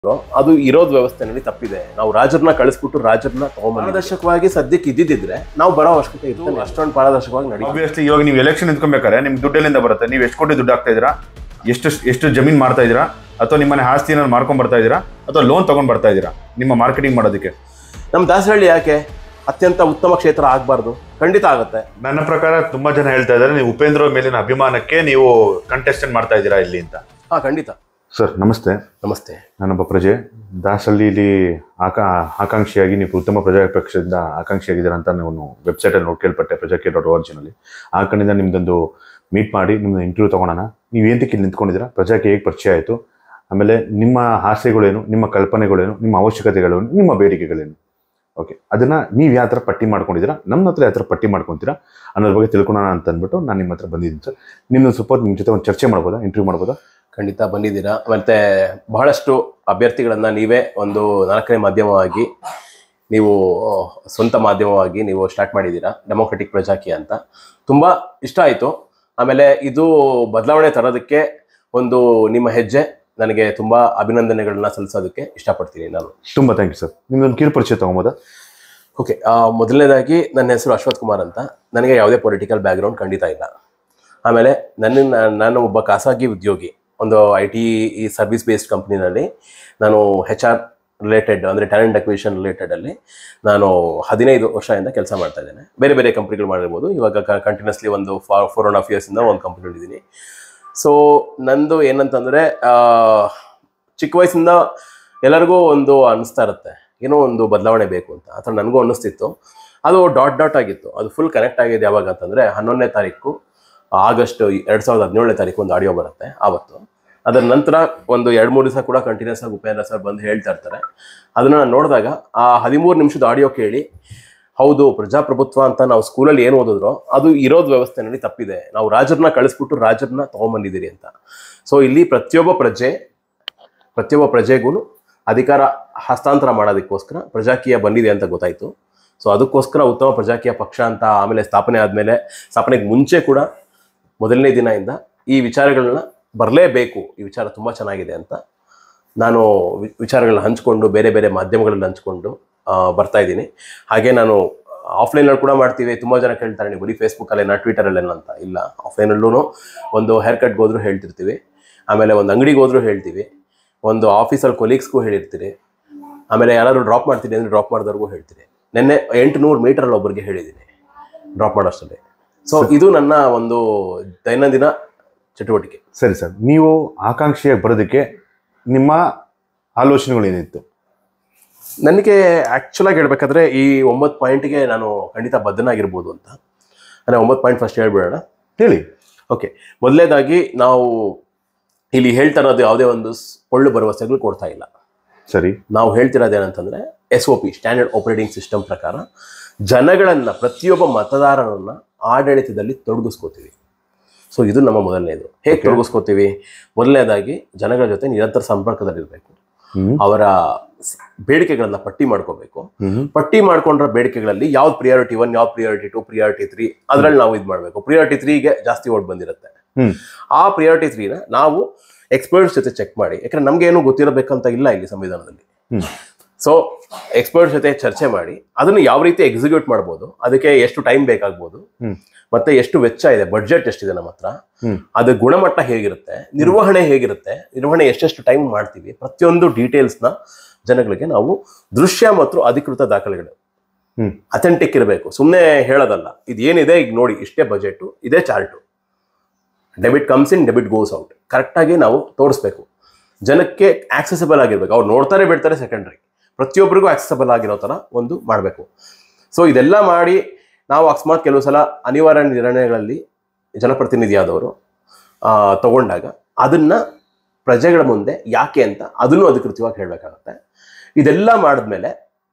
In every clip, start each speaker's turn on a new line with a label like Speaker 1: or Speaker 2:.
Speaker 1: ಅದು ಇರೋದ್ ವ್ಯವಸ್ಥೆನಲ್ಲಿ ತಪ್ಪಿದೆ ನಾವು ರಾಜರನ್ನ ಕಳಿಸ್ಬಿಟ್ಟು ರಾಜರನ್ನ ತಗೊಂಡ್ಬಂದು ಪಾರದರ್ಶಕವಾಗಿ ಸದ್ಯಕ್ಕೆ ಇದ್ದಿದ್ರೆ ನಾವು ಬರೋ ಅವಶ್ಯಕತೆ ಇತ್ತು ಅಷ್ಟೊಂದು ಪಾರದರ್ಶಕವಾಗಿ ನಡೀತು
Speaker 2: ಆಬ್ವಿಯಸ್ಲಿ ಇವಾಗ ನೀವು ಎಲೆಕ್ಷನ್ ನಿಂತ್ಕೊಬೇಕಾರೆ ನಿಮ್ಗೆ ದುಡ್ಡು ಎಲ್ಲಿಂದ ಬರುತ್ತೆ ನೀವು ಎಷ್ಟು ಕೋಟಿ ದುಡ್ಡು ಹಾಕ್ತಾ ಇದ್ದೀರಾ ಎಷ್ಟು ಎಷ್ಟು ಜಮೀನ್ ಮಾಡ್ತಾ ಇದ್ದೀರಾ ಅಥವಾ ನಿಮ್ಮನೆ ಆಸ್ತಿನ ಮಾರ್ಕೊಂಡ್ ಬರ್ತಾ ಇದ್ದೀರಾ ಅಥವಾ ಲೋನ್ ತಗೊಂಡ್ ಬರ್ತಾ ಇದ್ದೀರಾ ನಿಮ್ಮ ಮಾರ್ಕೆಟಿಂಗ್ ಮಾಡೋದಕ್ಕೆ
Speaker 1: ನಮ್ಮ ದಾಸರಳ್ಳಿ ಯಾಕೆ ಅತ್ಯಂತ ಉತ್ತಮ ಕ್ಷೇತ್ರ ಆಗಬಾರ್ದು ಖಂಡಿತ ಆಗುತ್ತೆ
Speaker 2: ನನ್ನ ಪ್ರಕಾರ ತುಂಬಾ ಜನ ಹೇಳ್ತಾ ಇದ್ದಾರೆ ನೀವು ಉಪೇಂದ್ರ ಅವ್ರ ಮೇಲಿನ ಅಭಿಮಾನಕ್ಕೆ ನೀವು ಕಂಟೆಸ್ಟೆಂಟ್ ಮಾಡ್ತಾ ಇದ್ದೀರಾ ಇಲ್ಲಿ ಅಂತ
Speaker 1: ಹಾ ಖಂಡಿತ
Speaker 2: ಸರ್ ನಮಸ್ತೆ
Speaker 1: ನಮಸ್ತೆ
Speaker 2: ನಾನೊಬ್ಬ ಪ್ರಜೆ ದಾಸಹಳ್ಳಿಲಿ ಆಕಾ ಆಕಾಂಕ್ಷಿಯಾಗಿ ನೀವು ಉತ್ತಮ ಪ್ರಜಾ ಪಕ್ಷದಿಂದ ಆಕಾಂಕ್ಷಿಯಾಗಿದ್ದೀರಾ ಅಂತ ನೀವು ವೆಬ್ಸೈಟಲ್ಲಿ ನೋಡಿ ಕೇಳ್ಪಟ್ಟೆ ಪ್ರಜಾಕೀಯ ಡಾಟ್ ಒರಿಜಿನಲ್ಲಿ ಆ ಕಡೆಯಿಂದ ನಿಮ್ದೊಂದು ಮೀಟ್ ಮಾಡಿ ನಿಮ್ದು ಇಂಟರ್ವ್ಯೂ ತೊಗೊಳೋಣ ನೀವು ಏನಕ್ಕೆ ಇಲ್ಲಿ ನಿಂತ್ಕೊಂಡಿದ್ದೀರಾ ಪ್ರಜಾಕ್ಕೆ ಹೇಗೆ ಪರಿಚಯ ಆಯಿತು ಆಮೇಲೆ ನಿಮ್ಮ ಆಸೆಗಳೇನು ನಿಮ್ಮ ಕಲ್ಪನೆಗಳೇನು ನಿಮ್ಮ ಅವಶ್ಯಕತೆಗಳೇನು ನಿಮ್ಮ ಬೇಡಿಕೆಗಳೇನು ಓಕೆ ಅದನ್ನ ನೀವು ಯಾವ ಥರ ಪಟ್ಟಿ ಮಾಡ್ಕೊಂಡಿದ್ದೀರಾ ನಮ್ಮ ಹತ್ರ ಯಾವ ಥರ ಪಟ್ಟಿ ಮಾಡ್ಕೊತೀರಾ ಅನ್ನೋದ್ರ ಬಗ್ಗೆ ತಿಳ್ಕೊಳೋಣ ಅಂತ ಅಂದ್ಬಿಟ್ಟು ನಾನು ನಿಮ್ಮ ಹತ್ರ ಬಂದಿದ್ದೀನಿ ಸರ್ ನಿಮ್ಮದು ಸ್ವಲ್ಪ ನಿಮ್ಮ ಜೊತೆ ಒಂದು ಚರ್ಚೆ ಮಾಡ್ಬೋದಾ ಇಂಟರ್ವ್ಯೂ ಮಾಡ್ಬೋದಾ
Speaker 1: ಖಂಡಿತ ಬಂದಿದ್ದೀರಾ ಮತ್ತೆ ಬಹಳಷ್ಟು ಅಭ್ಯರ್ಥಿಗಳನ್ನ ನೀವೇ ಒಂದು ನಾಲ್ಕನೇ ಮಾಧ್ಯಮವಾಗಿ ನೀವು ಸ್ವಂತ ಮಾಧ್ಯಮವಾಗಿ ನೀವು ಸ್ಟಾರ್ಟ್ ಮಾಡಿದ್ದೀರಾ ಡೆಮೋಕ್ರೆಟಿಕ್ ಪ್ರಜಾಕೀಯ ಅಂತ ತುಂಬ ಇಷ್ಟ ಆಯಿತು ಆಮೇಲೆ ಇದು ಬದಲಾವಣೆ ತರೋದಕ್ಕೆ ಒಂದು ನಿಮ್ಮ ಹೆಜ್ಜೆ ನನಗೆ ತುಂಬ ಅಭಿನಂದನೆಗಳನ್ನ ಸಲ್ಲಿಸೋದಕ್ಕೆ ಇಷ್ಟಪಡ್ತೀನಿ ನಾನು
Speaker 2: ತುಂಬ ಥ್ಯಾಂಕ್ ಯು ಸರ್ ನಿಮ್ದೊಂದು ಕಿರು ಪರಿಚಯ ತೊಗೊಬೋದಾ
Speaker 1: ಓಕೆ ಮೊದಲನೇದಾಗಿ ನನ್ನ ಹೆಸರು ಅಶ್ವಥ್ ಕುಮಾರ್ ಅಂತ ನನಗೆ ಯಾವುದೇ ಪೊಲಿಟಿಕಲ್ ಬ್ಯಾಕ್ಗ್ರೌಂಡ್ ಖಂಡಿತ ಇಲ್ಲ ಆಮೇಲೆ ನನ್ನ ನಾನು ಒಬ್ಬ ಖಾಸಗಿ ಉದ್ಯೋಗಿ ಒಂದು ಐ ಟಿ ಈ ಸರ್ವಿಸ್ ಬೇಸ್ಡ್ ಕಂಪ್ನಿನಲ್ಲಿ ನಾನು ಹೆಚ್ ಆರ್ ರಿಲೇಟೆಡ್ ಅಂದರೆ ಟ್ಯಾಲೆಂಟ್ ಅಕ್ವಿಷನ್ ರಿಲೇಟೆಡಲ್ಲಿ ನಾನು ಹದಿನೈದು ವರ್ಷದಿಂದ ಕೆಲಸ ಮಾಡ್ತಾ ಇದ್ದೇನೆ ಬೇರೆ ಬೇರೆ ಕಂಪ್ನಿಗಳು ಮಾಡಿರ್ಬೋದು ಇವಾಗ ಕಂಟಿನ್ಯೂಸ್ಲಿ ಒಂದು ಫೋರ್ ಆ್ಯಂಡ್ ಹಾಫ್ ಇಯರ್ಸಿಂದ ಒಂದು ಕಂಪ್ನಿಗಳಿದ್ದೀನಿ ಸೊ ನಂದು ಏನಂತಂದರೆ ಚಿಕ್ಕ ವಯಸ್ಸಿಂದ ಎಲ್ಲರಿಗೂ ಒಂದು ಅನಿಸ್ತಾ ಇರುತ್ತೆ ಏನೋ ಒಂದು ಬದಲಾವಣೆ ಬೇಕು ಅಂತ ಆ ಥರ ನನಗೂ ಅನ್ನಿಸ್ತಿತ್ತು ಅದು ಡಾಟ್ ಡಾಟ್ ಆಗಿತ್ತು ಅದು ಫುಲ್ ಕನೆಕ್ಟ್ ಆಗಿದೆ ಯಾವಾಗ ಅಂತಂದರೆ ಹನ್ನೊಂದನೇ ತಾರೀಕು ಆಗಸ್ಟ್ ಎರಡು ಸಾವಿರದ ಹದಿನೇಳನೇ ತಾರೀಕು ಒಂದು ಆಡಿಯೋ ಬರುತ್ತೆ ಆವತ್ತು ಅದರ ನಂತರ ಒಂದು ಎರಡು ಮೂರು ದಿವಸ ಕೂಡ ಕಂಟಿನ್ಯೂಸ್ ಆಗಿ ಉಪೇಂದ್ರ ಸರ್ ಬಂದು ಹೇಳ್ತಾ ಇರ್ತಾರೆ ಅದನ್ನು ನಾನು ನೋಡಿದಾಗ ಆ ಹದಿಮೂರು ನಿಮಿಷದ ಆಡಿಯೋ ಕೇಳಿ ಹೌದು ಪ್ರಜಾಪ್ರಭುತ್ವ ಅಂತ ನಾವು ಸ್ಕೂಲಲ್ಲಿ ಏನು ಓದಿದ್ರೋ ಅದು ಇರೋದ್ ವ್ಯವಸ್ಥೆನಲ್ಲಿ ತಪ್ಪಿದೆ ನಾವು ರಾಜರನ್ನ ಕಳಿಸ್ಬಿಟ್ಟು ರಾಜರನ್ನ ತಗೊಂಬಂದಿದ್ದೀರಿ ಅಂತ ಸೊ ಇಲ್ಲಿ ಪ್ರತಿಯೊಬ್ಬ ಪ್ರಜೆ ಪ್ರತಿಯೊಬ್ಬ ಪ್ರಜೆಗೂ ಅಧಿಕಾರ ಹಸ್ತಾಂತರ ಮಾಡೋದಕ್ಕೋಸ್ಕರ ಪ್ರಜಾಕೀಯ ಬಂದಿದೆ ಅಂತ ಗೊತ್ತಾಯಿತು ಸೊ ಅದಕ್ಕೋಸ್ಕರ ಉತ್ತಮ ಪ್ರಜಾಕೀಯ ಪಕ್ಷ ಅಂತ ಆಮೇಲೆ ಸ್ಥಾಪನೆ ಆದಮೇಲೆ ಸ್ಥಾಪನೆಗೆ ಮುಂಚೆ ಕೂಡ ಮೊದಲನೇ ದಿನದಿಂದ ಈ ವಿಚಾರಗಳನ್ನ ಬರಲೇಬೇಕು ಈ ವಿಚಾರ ತುಂಬ ಚೆನ್ನಾಗಿದೆ ಅಂತ ನಾನು ವಿ- ವಿಚಾರಗಳನ್ನ ಹಂಚ್ಕೊಂಡು ಬೇರೆ ಬೇರೆ ಮಾಧ್ಯಮಗಳಲ್ಲಿ ಹಂಚ್ಕೊಂಡು ಆ, ಬರ್ತಾ ಇದ್ದೀನಿ ಹಾಗೆ ನಾನು ಆಫ್ಲೈನಲ್ಲಿ ಕೂಡ ಮಾಡ್ತೀವಿ ತುಂಬ ಜನ ಕೇಳ್ತಾರೆ ನೀವು ಬರೀ ಫೇಸ್ಬುಕ್ಕಲ್ಲೇನ ಟ್ವಿಟರಲ್ಲೇನ ಅಂತ ಇಲ್ಲ ಆಫ್ಲೈನಲ್ಲೂ ಒಂದು ಹೇರ್ ಕಟ್ಗೆ ಹೋದ್ರೂ ಹೇಳ್ತಿರ್ತೀವಿ ಆಮೇಲೆ ಒಂದು ಅಂಗಡಿಗೆ ಹೋದ್ರೂ ಹೇಳ್ತೀವಿ ಒಂದು ಆಫೀಸಲ್ಲಿ ಕೊಲೀಗ್ಸ್ಗೂ ಹೇಳಿರ್ತೀರಿ ಆಮೇಲೆ ಯಾರಾದ್ರು ಡ್ರಾಪ್ ಮಾಡ್ತೀನಿ ಅಂದರೆ ಡ್ರಾಪ್ ಮಾಡಿದವ್ರಿಗೂ ಹೇಳ್ತೀನಿ ನಿನ್ನೆ ಎಂಟುನೂರು ಮೀಟರಲ್ಲಿ ಒಬ್ಬರಿಗೆ ಹೇಳಿದ್ದೀನಿ ಡ್ರಾಪ್ ಮಾಡೋಷ್ಟರಲ್ಲಿ ಸೊ ಇದು ನನ್ನ ಒಂದು ದೈನಂದಿನ ಚಟುವಟಿಕೆ
Speaker 2: ಸರಿ ಸರ್ ನೀವು ಆಕಾಂಕ್ಷಿಯಾಗಿ ಬರೋದಕ್ಕೆ ನಿಮ್ಮ ಆಲೋಚನೆಗಳೇನಿತ್ತು
Speaker 1: ನನಗೆ ಆ್ಯಕ್ಚುಲಾಗಿ ಹೇಳ್ಬೇಕಾದ್ರೆ ಈ ಒಂಬತ್ತು ಪಾಯಿಂಟ್ಗೆ ನಾನು ಖಂಡಿತ ಬದ್ಧನಾಗಿರ್ಬೋದು ಅಂತ ಅಂದರೆ ಒಂಬತ್ತು ಪಾಯಿಂಟ್ ಫಸ್ಟ್ ಹೇಳ್ಬಿಡೋಣ
Speaker 2: ಹೇಳಿ
Speaker 1: ಓಕೆ ಮೊದಲನೇದಾಗಿ ನಾವು ಇಲ್ಲಿ ಹೇಳ್ತಾ ಇರೋದು ಯಾವುದೇ ಒಂದು ಸ್- ಒಳ್ಳೆ ಭರವಸೆಗಳು ಕೊಡ್ತಾ ಇಲ್ಲ
Speaker 2: ಸರಿ
Speaker 1: ನಾವು ಹೇಳ್ತಿರೋದೇನಂತಂದ್ರೆ S O P standard operating system ಪ್ರಕಾರ ಜನಗಳನ್ನ ಪ್ರತಿಯೊಬ್ಬ ಮತದಾರರನ್ನ ಆಡಳಿತದಲ್ಲಿ ತೊಡಗಿಸ್ಕೋತೀವಿ ಸೊ ಇದು ನಮ್ಮ ಮೊದಲನೇದು ಹೇಗೆ
Speaker 2: Okay.
Speaker 1: ತೊಡಗಿಸ್ಕೋತೀವಿ ಮೊದಲನೇದಾಗಿ ಜನಗಳ ಜೊತೆ ನಿರಂತರ ಸಂಪರ್ಕದಲ್ಲಿರಬೇಕು
Speaker 2: ಹ್ಮ್
Speaker 1: ಅವರ ಸ್- ಬೇಡಿಕೆಗಳನ್ನ ಪಟ್ಟಿ ಮಾಡ್ಕೋಬೇಕು
Speaker 2: ಹ್ಮ್
Speaker 1: ಪಟ್ಟಿ ಮಾಡ್ಕೊಂಡ್ರ ಬೇಡಿಕೆಗಳಲ್ಲಿ ಯಾವ್ದು ಪ್ರಿಯಾರಿಟಿ ಒನ್ ಯಾವ್ದು ಪ್ರಿಯಾರಿಟಿ ಟು ಪ್ರಿಯಾರಿಟಿ ತ್ರೀ ಅದ್ರಲ್ಲಿ ನಾವು ಇದು ಮಾಡಬೇಕು ಪ್ರಿಯಾರಿಟಿ ತ್ರೀಗೆ ಜಾಸ್ತಿ ಓಟ್ ಬಂದಿರುತ್ತೆ
Speaker 2: ಹ್ಮ್
Speaker 1: ಆ ಪ್ರಿಯಾರಿಟಿ ತ್ರೀನ ನಾವು ಎಕ್ಸ್ಪರ್ಟ್ಸ್ ಜೊತೆ ಚೆಕ್ ಮಾಡಿ ಯಾಕಂದ್ರೆ ನಮ್ಗೆ ಏನು ಗೊತ್ತಿರಬೇಕಂತ ಇಲ್ಲ ಇಲ್ಲಿ ಸಂವಿಧಾನದಲ್ಲಿ
Speaker 2: ಹ್ಮ್
Speaker 1: ಸೊ ಎಕ್ಸ್ಪರ್ಟ್ಸ್ ಜೊತೆ ಚರ್ಚೆ ಮಾಡಿ ಅದನ್ನು ಯಾವ ರೀತಿ ಎಕ್ಸಿಕ್ಯೂಟ್ ಮಾಡ್ಬೋದು ಅದಕ್ಕೆ ಎಷ್ಟು ಟೈಮ್ ಬೇಕಾಗ್ಬೋದು
Speaker 2: ಹ್ಮ್.
Speaker 1: ಮತ್ತೆ ಎಷ್ಟು ವೆಚ್ಚ ಇದೆ ಬಡ್ಜೆಟ್ ಎಷ್ಟಿದೆ ನಮ್ಮ ಹತ್ರ
Speaker 2: ಹ್ಮ್.
Speaker 1: ಅದು ಗುಣಮಟ್ಟ ಹೇಗಿರುತ್ತೆ ನಿರ್ವಹಣೆ ಹೇಗಿರುತ್ತೆ ನಿರ್ವಹಣೆ ಎಷ್ಟೆಷ್ಟು ಟೈಮ್ ಮಾಡ್ತೀವಿ ಪ್ರತಿಯೊಂದು ಡೀಟೇಲ್ಸ್ನ ಜನಗಳಿಗೆ ನಾವು ದೃಶ್ಯ ಮತ್ತು ಅಧಿಕೃತ ದಾಖಲೆಗಳು
Speaker 2: ಹ್ಮ್.
Speaker 1: ಅಥೆಂಟಿಕ್ ಇರಬೇಕು ಸುಮ್ಮನೆ ಹೇಳೋದಲ್ಲ ಇದು ಏನಿದೆ ಈಗ ನೋಡಿ ಇಷ್ಟೇ ಬಜೆಟು ಇದೇ chart debit comes in debit goes out ಕರೆಕ್ಟಾಗಿ ನಾವು ತೋರಿಸ್ಬೇಕು ಜನಕ್ಕೆ ಆಕ್ಸೆಸಿಬಲ್ ಆಗಿರ್ಬೇಕು ಅವ್ರು ನೋಡ್ತಾರೆ ಬಿಡ್ತಾರೆ ಸೆಕೆಂಡ್ರಿ ಪ್ರತಿಯೊಬ್ಬರಿಗೂ ಆಕ್ಸೆಸಿಬಲ್ ಆಗಿರೋ ಥರ ಒಂದು ಮಾಡಬೇಕು ಸೊ ಇದೆಲ್ಲ ಮಾಡಿ ನಾವು ಅಕಸ್ಮಾತ್ ಕೆಲವು ಸಲ ಅನಿವಾರ್ಯ ನಿರ್ಣಯಗಳಲ್ಲಿ ಜನಪ್ರತಿನಿಧಿ ಆದವರು ಆ, ತಗೊಂಡಾಗ ಅದನ್ನ ಪ್ರಜೆಗಳ ಮುಂದೆ ಯಾಕೆ ಅಂತ ಅದನ್ನು ಅಧಿಕೃತವಾಗಿ ಹೇಳಬೇಕಾಗತ್ತೆ ಇದೆಲ್ಲ ಮಾಡಿದ್ಮೇಲೆ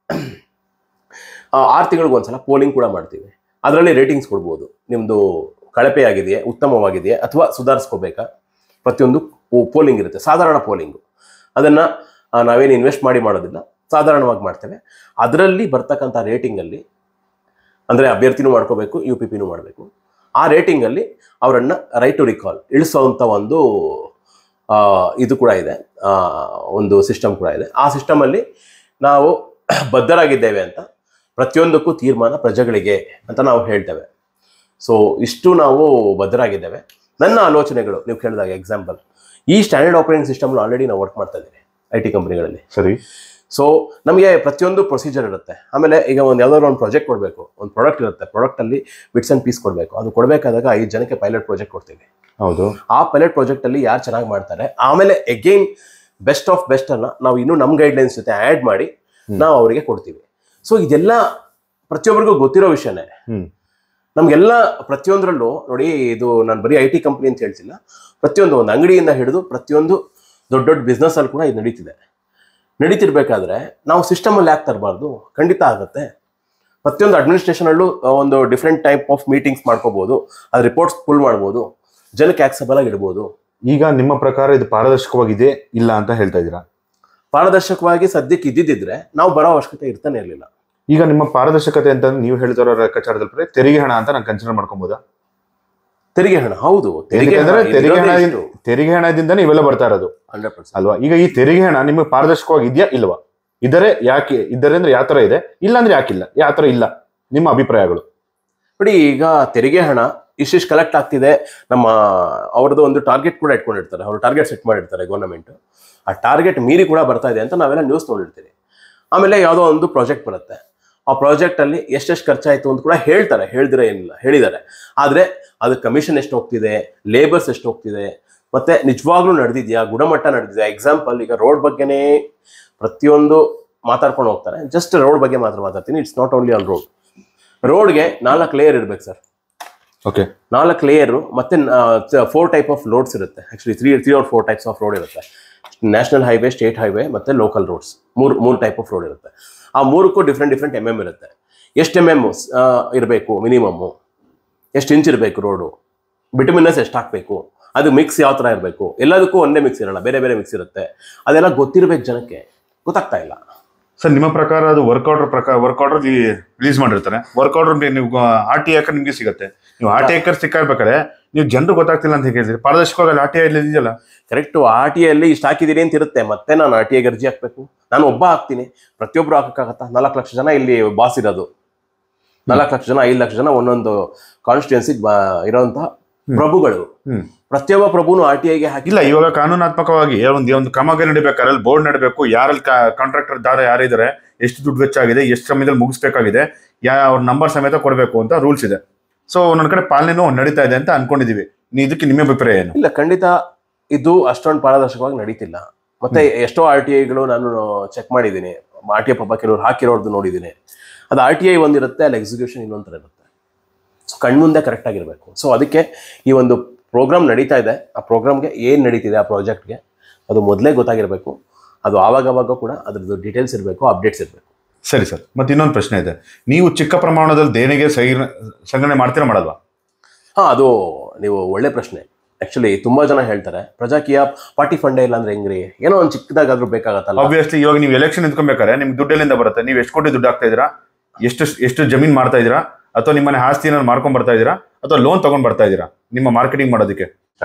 Speaker 1: ಆ, ಆರು ತಿಂಗಳಿಗೆ ಒಂದ್ಸಲ ಪೋಲಿಂಗ್ ಕೂಡ ಮಾಡ್ತೀವಿ ಅದರಲ್ಲಿ ರೇಟಿಂಗ್ಸ್ ಕೊಡ್ಬೋದು ನಿಮ್ಮದು ಕಳಪೆ ಆಗಿದೆಯೇ ಉತ್ತಮವಾಗಿದೆಯೇ ಅಥವಾ ಸುಧಾರಿಸ್ಕೋಬೇಕಾ ಪ್ರತಿಯೊಂದು ಪೋಲಿಂಗ್ ಇರುತ್ತೆ ಸಾಧಾರಣ ಪೋಲಿಂಗು ಅದನ್ನು ನಾವೇನು ಇನ್ವೆಸ್ಟ್ ಮಾಡಿ ಮಾಡೋದಿಲ್ಲ ಸಾಧಾರಣವಾಗಿ ಮಾಡ್ತೇವೆ ಅದರಲ್ಲಿ ಬರ್ತಕ್ಕಂಥ ರೇಟಿಂಗಲ್ಲಿ ಅಂದರೆ ಅಭ್ಯರ್ಥಿನೂ ಮಾಡ್ಕೋಬೇಕು ಯು ಪಿ ಪಿನೂ ಮಾಡಬೇಕು ಆ ರೇಟಿಂಗಲ್ಲಿ ಅವರನ್ನು ರೈಟ್ ಟು ರಿಕಾಲ್ ಇಳಿಸೋವಂಥ ಒಂದು ಆ, ಇದು ಕೂಡ ಇದೆ ಆ, ಒಂದು ಸಿಸ್ಟಮ್ ಕೂಡ ಇದೆ ಆ ಸಿಸ್ಟಮಲ್ಲಿ ನಾವು ಬದ್ಧರಾಗಿದ್ದೇವೆ ಅಂತ ಪ್ರತಿಯೊಂದಕ್ಕೂ ತೀರ್ಮಾನ ಪ್ರಜೆಗಳಿಗೆ ಅಂತ ನಾವು ಹೇಳ್ತೇವೆ ಸೊ ಇಷ್ಟು ನಾವು ಬದ್ಧರಾಗಿದ್ದೇವೆ ನನ್ನ ಆಲೋಚನೆಗಳು ನೀವು ಕೇಳಿದಾಗ ಎಕ್ಸಾಂಪಲ್ ಈ ಸ್ಟ್ಯಾಂಡರ್ಡ್ ಆಪರೇಟಿಂಗ್ ಸಿಸ್ಟಮ್ ಆಲ್ರೆಡಿ ನಾವು ವರ್ಕ್ ಮಾಡ್ತಾ ಇದ್ದೀವಿ ಐ ಟಿ ಕಂಪ್ನಿಗಳಲ್ಲಿ
Speaker 2: ಸರಿ
Speaker 1: ಸೊ ನಮಗೆ ಪ್ರತಿಯೊಂದು ಪ್ರೊಸೀಜರ್ ಇರುತ್ತೆ ಆಮೇಲೆ ಈಗ ಒಂದು ಯಾವ್ದಾದ್ರು ಒಂದು ಪ್ರಾಜೆಕ್ಟ್ ಕೊಡಬೇಕು ಒಂದು ಪ್ರಾಡಕ್ಟ್ ಇರುತ್ತೆ ಪ್ರಾಡಕ್ಟಲ್ಲಿ ಬಿಟ್ಸ್ ಆ್ಯಂಡ್ ಪೀಸ್ ಕೊಡಬೇಕು ಅದು ಕೊಡಬೇಕಾದಾಗ ಐದು ಜನಕ್ಕೆ ಪೈಲಟ್ ಪ್ರಾಜೆಕ್ಟ್ ಕೊಡ್ತೀವಿ
Speaker 2: ಹೌದು
Speaker 1: ಆ ಪೈಲಟ್ ಪ್ರಾಜೆಕ್ಟಲ್ಲಿ ಯಾರು ಚೆನ್ನಾಗಿ ಮಾಡ್ತಾರೆ ಆಮೇಲೆ ಎಗೈನ್ ಬೆಸ್ಟ್ ಆಫ್ ಬೆಸ್ಟ್ ಅನ್ನ ನಾವು ಇನ್ನೂ ನಮ್ಮ ಗೈಡ್ಲೈನ್ಸ್ ಜೊತೆ ಆ್ಯಡ್ ಮಾಡಿ ನಾವು ಅವರಿಗೆ ಕೊಡ್ತೀವಿ ಸೊ ಇದೆಲ್ಲ ಪ್ರತಿಯೊಬ್ಬರಿಗೂ ಗೊತ್ತಿರೋ ವಿಷಯನೇ
Speaker 2: ಹ್ಮ್
Speaker 1: ನಮಗೆಲ್ಲ ಪ್ರತಿಯೊಂದರಲ್ಲೂ ನೋಡಿ ಇದು ನಾನು ಬರೀ ಐ ಟಿ ಕಂಪ್ನಿ ಅಂತ ಹೇಳ್ತಿಲ್ಲ ಪ್ರತಿಯೊಂದು ಒಂದು ಅಂಗಡಿಯಿಂದ ಹಿಡಿದು ಪ್ರತಿಯೊಂದು ದೊಡ್ಡ ದೊಡ್ಡ ಬಿಸ್ನೆಸ್ ಅಲ್ಲಿ ಕೂಡ ಇದು ನಡೀತಿದೆ ನಡೀತಿರ್ಬೇಕಾದ್ರೆ ನಾವು ಸಿಸ್ಟಮಲ್ಲಿ ಯಾಕೆ ತರಬಾರ್ದು ಖಂಡಿತ ಆಗುತ್ತೆ ಪ್ರತಿಯೊಂದು ಅಡ್ಮಿನಿಸ್ಟ್ರೇಷನಲ್ಲೂ ಒಂದು ಡಿಫ್ರೆಂಟ್ ಟೈಪ್ ಆಫ್ ಮೀಟಿಂಗ್ಸ್ ಮಾಡ್ಕೋಬಹುದು ಅದು ರಿಪೋರ್ಟ್ಸ್ ಫುಲ್ ಮಾಡ್ಬೋದು ಜನಕ್ಕೆ ಆಕ್ಸೆಬಲ್ ಆಗಿ ಇಡ್ಬೋದು
Speaker 2: ಈಗ ನಿಮ್ಮ ಪ್ರಕಾರ ಇದು ಪಾರದರ್ಶಕವಾಗಿದೆ ಇಲ್ಲ ಅಂತ ಹೇಳ್ತಾ ಇದ್ದೀರಾ
Speaker 1: ಪಾರದರ್ಶಕವಾಗಿ ಸದ್ಯಕ್ಕೆ ಇದ್ದಿದ್ದಿದ್ರೆ ನಾವು ಬರೋ ಅವಶ್ಯಕತೆ ಇರ್ತಾನೆ ಇರಲಿಲ್ಲ
Speaker 2: ಈಗ ನಿಮ್ಮ ಪಾರದರ್ಶಕತೆ ಅಂತ ನೀವು ಹೇಳ್ತಿರೋ ಲೆಕ್ಕಾಚಾರದಲ್ಲಿ ಪ್ರಕಾರ ತೆರಿಗೆ ಹಣ ಅಂತ ನಾನು ಕನ್ಸಿಡರ್ ಮಾಡ್ಕೊಬೋದಾ
Speaker 1: ತೆರಿಗೆ ಹಣ ಹೌದು ತೆರಿಗೆ
Speaker 2: ಯಾಕಂದ್ರೆ ತೆರಿಗೆ ಹಣ ತೆರಿಗೆ ಹಣದಿಂದನೇ ಇವೆಲ್ಲ ಬರ್ತಾ ಇರೋದು
Speaker 1: ಹಂಡ್ರೆಡ್ ಪರ್ಸೆಂಟ್
Speaker 2: ಅಲ್ವಾ ಈಗ ಈ ತೆರಿಗೆ ಹಣ ನಿಮಗೆ ಪಾರದರ್ಶಕವಾಗಿ ಇದೆಯಾ ಇಲ್ವಾ ಇದರೆ ಯಾಕೆ ಇದ್ದಾರೆ ಅಂದ್ರೆ ಯಾವ ತರ ಇದೆ ಇಲ್ಲ ಅಂದ್ರೆ ಯಾಕಿಲ್ಲ ಯಾವ ತರ ಇಲ್ಲ ನಿಮ್ಮ ಅಭಿಪ್ರಾಯಗಳು
Speaker 1: ನೋಡಿ ಈಗ ತೆರಿಗೆ ಹಣ ಇಷ್ಟಿಷ್ಟು ಕಲೆಕ್ಟ್ ಆಗ್ತಿದೆ ನಮ್ಮ ಅವ್ರದ್ದು ಒಂದು ಟಾರ್ಗೆಟ್ ಕೂಡ ಇಟ್ಕೊಂಡಿರ್ತಾರೆ ಅವರು ಟಾರ್ಗೆಟ್ ಸೆಟ್ ಮಾಡಿರ್ತಾರೆ ಗೌರ್ಮೆಂಟ್ ಆ ಟಾರ್ಗೆಟ್ ಮೀರಿ ಕೂಡ ಬರ್ತಾ ಇದೆ ಅಂತ ನಾವೆಲ್ಲ ನ್ಯೂಸ್ ನೋಡಿರ್ತೀವಿ ಆಮೇಲೆ ಯಾವುದೋ ಒಂದು ಪ್ರಾಜೆಕ್ಟ್ ಬರುತ್ತೆ ಆ ಪ್ರಾಜೆಕ್ಟ್ ಅಲ್ಲಿ ಎಷ್ಟೆಷ್ಟು ಖರ್ಚಾಯ್ತು ಅಂತ ಕೂಡ ಹೇಳ್ತಾರೆ ಹೇಳ್ದಿರ ಏನಿಲ್ಲ ಹೇಳಿದ್ದಾರೆ ಆದ್ರೆ ಅದು ಕಮಿಷನ್ ಎಷ್ಟು ಹೋಗ್ತಿದೆ ಲೇಬರ್ಸ್ ಎಷ್ಟು ಹೋಗ್ತಿದೆ ಮತ್ತೆ ನಿಜವಾಗ್ಲೂ ನಡೆದಿದ್ಯಾ ಗುಣಮಟ್ಟ ನಡೆದಿದೆ ಎಕ್ಸಾಂಪಲ್ ಈಗ ರೋಡ್ ಬಗ್ಗೆನೇ ಪ್ರತಿಯೊಂದು ಮಾತಾಡ್ಕೊಂಡು ಹೋಗ್ತಾರೆ ಜಸ್ಟ್ ರೋಡ್ ಬಗ್ಗೆ ಮಾತ್ರ ಮಾತಾಡ್ತೀನಿ it's not only on road ರೋಡ್ಗೆ ನಾಲ್ಕು ಲೇಯರ್ ಇರ್ಬೇಕು ಸರ್
Speaker 2: ಓಕೆ
Speaker 1: ನಾಲ್ಕು ಲೇಯರು ಮತ್ತೆ ಫೋರ್ ಟೈಪ್ ಆಫ್ ರೋಡ್ಸ್ ಇರುತ್ತೆ actually three three or four types of road ಇರುತ್ತೆ ನ್ಯಾಷನಲ್ ಹೈವೇ ಸ್ಟೇಟ್ ಹೈವೇ ಮತ್ತೆ ಲೋಕಲ್ ರೋಡ್ಸ್ ಮೂರು ಮೂರು ಟೈಪ್ ಆಫ್ ರೋಡ್ ಇರುತ್ತೆ ಆ ಮೂರಕ್ಕೂ ಡಿಫ್ರೆಂಟ್ ಡಿಫ್ರೆಂಟ್ ಎಮ್ ಎಮ್ ಇರುತ್ತೆ ಎಷ್ಟು ಎಮ್ ಎಮ್ ಇರಬೇಕು ಮಿನಿಮಮ್ಮು ಎಷ್ಟು ಇಂಚ್ ಇರಬೇಕು ರೋಡು ಬಿಟಮಿನಸ್ ಎಷ್ಟು ಹಾಕಬೇಕು ಅದು ಮಿಕ್ಸ್ ಯಾವ ಥರ ಇರಬೇಕು ಎಲ್ಲದಕ್ಕೂ ಒಂದೇ ಮಿಕ್ಸ್ ಇರಲ್ಲ ಬೇರೆ ಬೇರೆ ಮಿಕ್ಸ್ ಇರುತ್ತೆ ಅದೆಲ್ಲ ಗೊತ್ತಿರಬೇಕು ಜನಕ್ಕೆ ಗೊತ್ತಾಗ್ತಾ ಇಲ್ಲ
Speaker 2: ಸರ್ ನಿಮ್ಮ ಪ್ರಕಾರ ಅದು ವರ್ಕ್ ಆರ್ಡರ್ ಪ್ರಕಾರ ವರ್ಕ್ ಆರ್ಡರ್ ರಿಲೀಸ್ ಮಾಡಿರ್ತಾರೆ ವರ್ಕ್ ಆರ್ಡರ್ ನೀವು ಆರ್ ಟಿ ಹಾಕರ್ ನಿಮಗೆ ಸಿಗುತ್ತೆ ನೀವು ಆರ್ ಟಿ ಹಾಕರ್ ಸಿಕ್ಕಾಡ್ಬೇಕಾದ್ರೆ ನೀವು ಜನರು ಗೊತ್ತಾಗ್ತಿಲ್ಲ ಅಂತ ಹೇಳಿದ್ರಿ ಪಾರದರ್ಶಕವಾಗಿ ಆರ್ ಟಿ ಐ ಇದೆಯಲ್ಲ
Speaker 1: ಕರೆಕ್ಟು ಆರ್ ಟಿ ಅಲ್ಲಿ ಇಷ್ಟು ಹಾಕಿದ್ದೀರಿ ಅಂತ ಇರುತ್ತೆ ಮತ್ತೆ ನಾನು ಆರ್ ಟಿ ಐಗೆ ಅರ್ಜಿ ಹಾಕ್ಬೇಕು ನಾನು ಒಬ್ಬ ಹಾಕ್ತೀನಿ ಪ್ರತಿಯೊಬ್ಬರು ಹಾಕಕ್ಕಾಗತ್ತಾ ನಾಲ್ಕು ಲಕ್ಷ ಜನ ಇಲ್ಲಿ ಬಾಸ್ ಇರೋದು ನಾಲ್ಕು ಲಕ್ಷ ಜನ ಐದು ಲಕ್ಷ ಜನ ಒಂದೊಂದು ಕಾನ್ಸ್ಟಿಟ್ಯೂನ್ಸಿಗೆ ಇರೋಂತಹ ಪ್ರಭುಗಳು
Speaker 2: ಹ್ಮ್
Speaker 1: ಪ್ರತಿಯೊಬ್ಬ ಪ್ರಭುನು ಆರ್ ಟಿ ಐಗೆ ಹಾಕಿ
Speaker 2: ಇಲ್ಲ ಇವಾಗ ಕಾನೂನಾತ್ಮಕವಾಗಿ ಒಂದು ಒಂದು ಕಾಮಗಾರಿ ನಡಿಬೇಕಾದ್ರೆ ಅಲ್ಲಿ ಬೋರ್ಡ್ ನಡಬೇಕು ಯಾರಲ್ಲಿ ಕಾಂಟ್ರಾಕ್ಟರ್ ದಾರ ಯಾರಿದ್ದಾರೆ ಎಷ್ಟು ದುಡ್ಡು ವೆಚ್ಚ ಆಗಿದೆ ಎಷ್ಟು ಸಮಯದಲ್ಲಿ ಮುಗಿಸ್ಬೇಕಾಗಿದೆ ಯಾ ಅವ್ರ ನಂಬರ್ ಸಮೇತ ಕೊಡಬೇಕು ಅಂತ ರೂಲ್ಸ್ ಇದೆ ಸೊ ಒಂದೊಂದ್ ಕಡೆ ಪಾಲನೆನೂ ನಡೀತಾ ಇದೆ ಅಂತ ಅನ್ಕೊಂಡಿದೀವಿ ನೀ ಇದಕ್ಕೆ ನಿಮ್ಮ ಅಭಿಪ್ರಾಯ ಏನು
Speaker 1: ಇಲ್ಲ ಖಂಡಿತ ಇದು ಅಷ್ಟೊಂದು ಪಾರದರ್ಶಕವಾಗಿ ನಡೀತಿಲ್ಲ ಮತ್ತೆ ಎಷ್ಟೋ ಆರ್ ಟಿ ಐಗಳು ನಾನು ಚೆಕ್ ಮಾಡಿದ್ದೀನಿ ಆರ್ ಟಿ ಐ ಪಾಪ ಕೆಲವರು ಹಾಕಿರೋರ್ದು ನೋಡಿದ್ದೀನಿ ಅದು ಆರ್ ಟಿ ಐ ಒಂದಿರುತ್ತೆ ಅಲ್ಲಿ ಎಕ್ಸಿಕ್ಯೂಷನ್ ಇನ್ನೊಂದು ಥರ ಇರುತ್ತೆ ಸೊ ಕಣ್ಮುಂದೆ ಕರೆಕ್ಟ್ ಆಗಿರಬೇಕು ಸೊ ಅದಕ್ಕೆ ಈ ಒಂದು ಪ್ರೋಗ್ರಾಮ್ ನಡೀತಾ ಇದೆ ಆ ಪ್ರೋಗ್ರಾಮ್ಗೆ ಏನು ನಡೀತಿದೆ ಆ ಪ್ರಾಜೆಕ್ಟ್ಗೆ ಅದು ಮೊದಲೇ ಗೊತ್ತಾಗಿರಬೇಕು ಅದು ಆವಾಗವಾಗ ಕೂಡ ಅದ್ರದ್ದು ಡೀಟೇಲ್ಸ್ ಇರಬೇಕು ಅಪ್ಡೇಟ್ಸ್ ಇರಬೇಕು
Speaker 2: ಸರಿ ಸರ್ ಮತ್ತೆ ಇನ್ನೊಂದು ಪ್ರಶ್ನೆ ಇದೆ ನೀವು ಚಿಕ್ಕ ಪ್ರಮಾಣದಲ್ಲಿ ದೇಣಿಗೆ ಸಹಿ- ಸಂಗ್ರಹಣೆ ಮಾಡ್ತೀರಾ ಮಾಡಲ್ವಾ
Speaker 1: ಹಾಂ ಅದು ನೀವು ಒಳ್ಳೆ ಪ್ರಶ್ನೆ ಆ್ಯಕ್ಚುಲಿ ತುಂಬ ಜನ ಹೇಳ್ತಾರೆ ಪ್ರಜಾಕೀಯ ಪಾರ್ಟಿ ಫಂಡೇ ಇಲ್ಲ ಅಂದ್ರೆ ಹೆಂಗ್ರಿ ಏನೋ ಒಂದು ಚಿಕ್ಕದಾಗಾದ್ರೂ ಬೇಕಾಗತ್ತಲ್ಲ
Speaker 2: ಆಬ್ವಿಯಸ್ಲಿ ಇವಾಗ ನೀವು ಎಲೆಕ್ಷನ್ ನಿಂತ್ಕೊಬೇಕಾದ್ರೆ ನಿಮ್ಗೆ ದುಡ್ಡು ಎಲ್ಲಿಂದ ಬರುತ್ತೆ ನೀವು ಎಷ್ಟು ಕೋಟಿ ದುಡ್ಡು ಹಾಕ್ತಾ ಇದೀರಾ ಎಷ್ಟು ಎಷ್ಟು ಜಮೀನ್ ಮಾಡ್ತಾ ಇದೀರಾ ಅಥವಾ ನಿಮ್ಮನೆ ಆಸ್ತಿನ ಮಾರ್ಕೊಂಡ್ ಬರ್ತಾ ಇದೀರಾ ಅಥವಾ ಲೋನ್ ತಗೊಂಡ್ ಬರ್ತಾ ಇದೀರಾ ನಿಮ್ಮ ಮಾರ್ಕೆಟಿಂಗ್ ಮಾಡೋದಕ್ಕೆ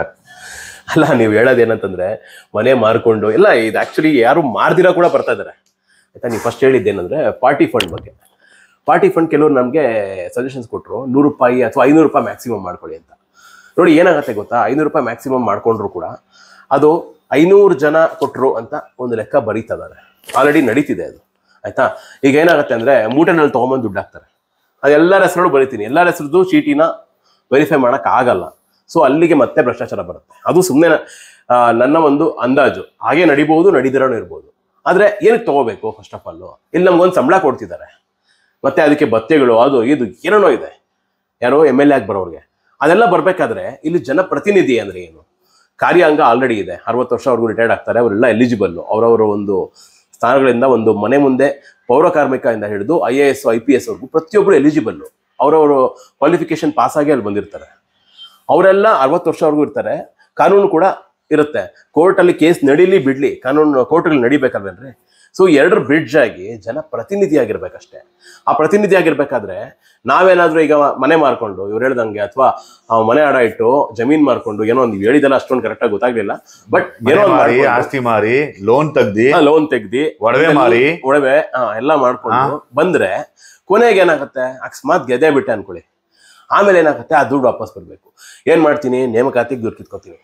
Speaker 1: ಅಲ್ಲ ನೀವು ಹೇಳೋದು ಏನಂತಂದ್ರೆ ಮನೆ ಮಾರ್ಕೊಂಡು ಇಲ್ಲ ಇದು ಆಕ್ಚುಲಿ ಯಾರು ಮಾರ್ದಿರ ಕೂಡ ಬರ್ತಾ ಇದ್ದಾರೆ ಆಯ್ತಾ ನೀವು ಫಸ್ಟ್ ಹೇಳಿದ್ದೇನಂದ್ರೆ ಪಾರ್ಟಿ ಫಂಡ್ ಬಗ್ಗೆ ಪಾರ್ಟಿ ಫಂಡ್ ಕೆಲವರು ನಮಗೆ ಸಜೆಷನ್ಸ್ ಕೊಟ್ಟರು ನೂರು ರೂಪಾಯಿ ಅಥವಾ ಐನೂರು ರೂಪಾಯಿ ಮ್ಯಾಕ್ಸಿಮಮ್ ಮಾಡ್ಕೊಳ್ಳಿ ಅಂತ ನೋಡಿ ಏನಾಗುತ್ತೆ ಗೊತ್ತಾ ಐನೂರು ರೂಪಾಯಿ ಮ್ಯಾಕ್ಸಿಮಮ್ ಮಾಡ್ಕೊಂಡ್ರು ಕೂಡ ಅದು ಐನೂರು ಜನ ಕೊಟ್ಟರು ಅಂತ ಒಂದು ಲೆಕ್ಕ ಬರೀತಿದ್ದಾರೆ ಆಲ್ರೆಡಿ ನಡೀತಿದೆ ಅದು ಆಯ್ತಾ ಈಗ ಏನಾಗುತ್ತೆ ಅಂದ್ರೆ ಮೂಟೆನಲ್ಲಿ ತೊಗೊಂಬಂದು ದುಡ್ಡು ಹಾಕ್ತಾರೆ ಅದು ಎಲ್ಲರ ಹೆಸರು ಬರಿತೀನಿ ಎಲ್ಲರ ಹೆಸರದ್ದು ಚೀಟಿನ ವೆರಿಫೈ ಮಾಡಕ್ ಆಗಲ್ಲ ಸೊ ಅಲ್ಲಿಗೆ ಮತ್ತೆ ಭ್ರಷ್ಟಾಚಾರ ಬರುತ್ತೆ ಅದು ಸುಮ್ಮನೆ ನನ್ನ ಒಂದು ಅಂದಾಜು ಹಾಗೆ ನಡಿಬಹುದು ನಡೀದಿರೋನು ಇರ್ಬೋದು ಆದ್ರೆ ಏನಕ್ಕೆ ತಗೋಬೇಕು ಫಸ್ಟ್ ಆಫ್ ಆಲ್ ಇಲ್ಲಿ ನಮ್ಗೊಂದು ಸಂಬಳ ಕೊಡ್ತಿದ್ದಾರೆ ಮತ್ತೆ ಅದಕ್ಕೆ ಭತ್ಯೆಗಳು ಅದು ಇದು ಏನೇನೋ ಇದೆ ಯಾರೋ ಎಮ್ ಎಲ್ ಎ ಆಗಿ ಬರೋರಿಗೆ ಅದೆಲ್ಲ ಬರ್ಬೇಕಾದ್ರೆ ಇಲ್ಲಿ ಜನಪ್ರತಿನಿಧಿ ಅಂದ್ರೆ ಏನು ಕಾರ್ಯಾಂಗ ಆಲ್ರೆಡಿ ಇದೆ ಅರವತ್ತು ವರ್ಷ ಅವ್ರಿಗೂ ರಿಟೈರ್ಡ್ ಆಗ್ತಾರೆ ಅವರೆಲ್ಲ ಎಲಿಜಿಬಲ್ ಅವರವರ ಒಂದು ಸ್ಥಾನಗಳಿಂದ ಒಂದು ಮನೆ ಮುಂದೆ ಪೌರ ಕಾರ್ಮಿಕದಿಂದ ಹಿಡಿದು I A S I P S ವರ್ಗು ಪ್ರತಿಯೊಬ್ಬರು ಎಲಿಜಿಬಲ್ ಅವರವರು ಕ್ವಾಲಿಫಿಕೇಶನ್ ಪಾಸ್ ಆಗಿ ಅಲ್ಲಿ ಬಂದಿರ್ತಾರೆ ಅವರೆಲ್ಲ ಅರವತ್ತು ವರ್ಷವರೆಗೂ ಇರ್ತಾರೆ ಕಾನೂನು ಕೂಡ ಇರುತ್ತೆ ಕೋರ್ಟಲ್ಲಿ ಕೇಸ್ ನಡೀಲಿ ಬಿಡ್ಲಿ ಕಾನೂನು ಕೋರ್ಟ್ಗಳು ನಡಿಬೇಕಲ್ವೇನ್ರಿ ಸೊ ಎರಡರ ಬ್ರಿಡ್ಜ್ ಆಗಿ ಜನ ಪ್ರತಿನಿಧಿ ಆಗಿರ್ಬೇಕಷ್ಟೇ ಆ ಪ್ರತಿನಿಧಿ ಆಗಿರ್ಬೇಕಾದ್ರೆ ನಾವೇನಾದ್ರೂ ಈಗ ಮನೆ ಮಾರ್ಕೊಂಡು ಇವ್ರು ಹೇಳ್ದಂಗೆ ಅಥವಾ ಮನೆ ಅಡ ಇಟ್ಟು ಜಮೀನ್ ಮಾರ್ಕೊಂಡು ಏನೋ ಒಂದು ಹೇಳಿದೆಲ್ಲ ಅಷ್ಟೊಂದು ಕರೆಕ್ಟಾಗಿ ಗೊತ್ತಾಗ್ಲಿಲ್ಲ ಬಟ್ ಏನೋ
Speaker 2: ಮನೆ
Speaker 1: ಒಂದು
Speaker 2: ಮಾರಿ ಆಸ್ತಿ ಮಾರಿ ಲೋನ್ ತೆಗ್ದಿ
Speaker 1: ಲೋನ್ ತೆಗ್ದಿ
Speaker 2: ಒಡವೆ
Speaker 1: ಇದೆಲ್ಲ-
Speaker 2: ಮಾರಿ.
Speaker 1: ಒಡವೆ ಹಾ, ಎಲ್ಲ ಮಾಡ್ಕೊಂಡು ಬಂದ್ರೆ ಕೊನೆಗೆ ಏನಾಗುತ್ತೆ ಅಕಸ್ಮಾತ್ ಗೆದ್ದೆ ಬಿಟ್ಟೆ ಅನ್ಕೊಳ್ಳಿ ಆಮೇಲೆ ಏನಾಗುತ್ತೆ ಆ ದುಡ್ಡು ವಾಪಸ್ ಬರ್ಬೇಕು ಏನ್ ಮಾಡ್ತೀನಿ ನೇಮಕಾತಿಗೆ ದುಡ್ಡು ಕಿತ್ಕೋತೀನಿ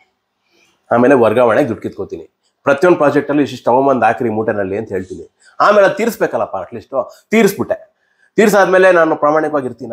Speaker 1: ಆಮೇಲೆ ವರ್ಗಾವಣೆಗೆ ದುಡ್ಡು ಕಿತ್ಕೋತೀನಿ ಪ್ರತಿಯೊಂದು ಪ್ರಾಜೆಕ್ಟ್ ಅಲ್ಲಿ ಇಷ್ಟಿಷ್ಟು ತಗೊಂಬಂದು ಹಾಕ್ರಿ ಮೂಟೆನಲ್ಲಿ ಅಂತ ಹೇಳ್ತೀನಿ ಆಮೇಲೆ ಅದು ತೀರಿಸ್ಬೇಕಲ್ಲಪ್ಪ ಅಟ್ಲೀಸ್ಟ್ ತೀರಿಸ್ಬಿಟ್ಟೆ ತೀರ್ಸಾದ್ಮೇಲೆ ನಾನು ಪ್ರಾಮಾಣಿಕವಾಗಿರ್ತೀನ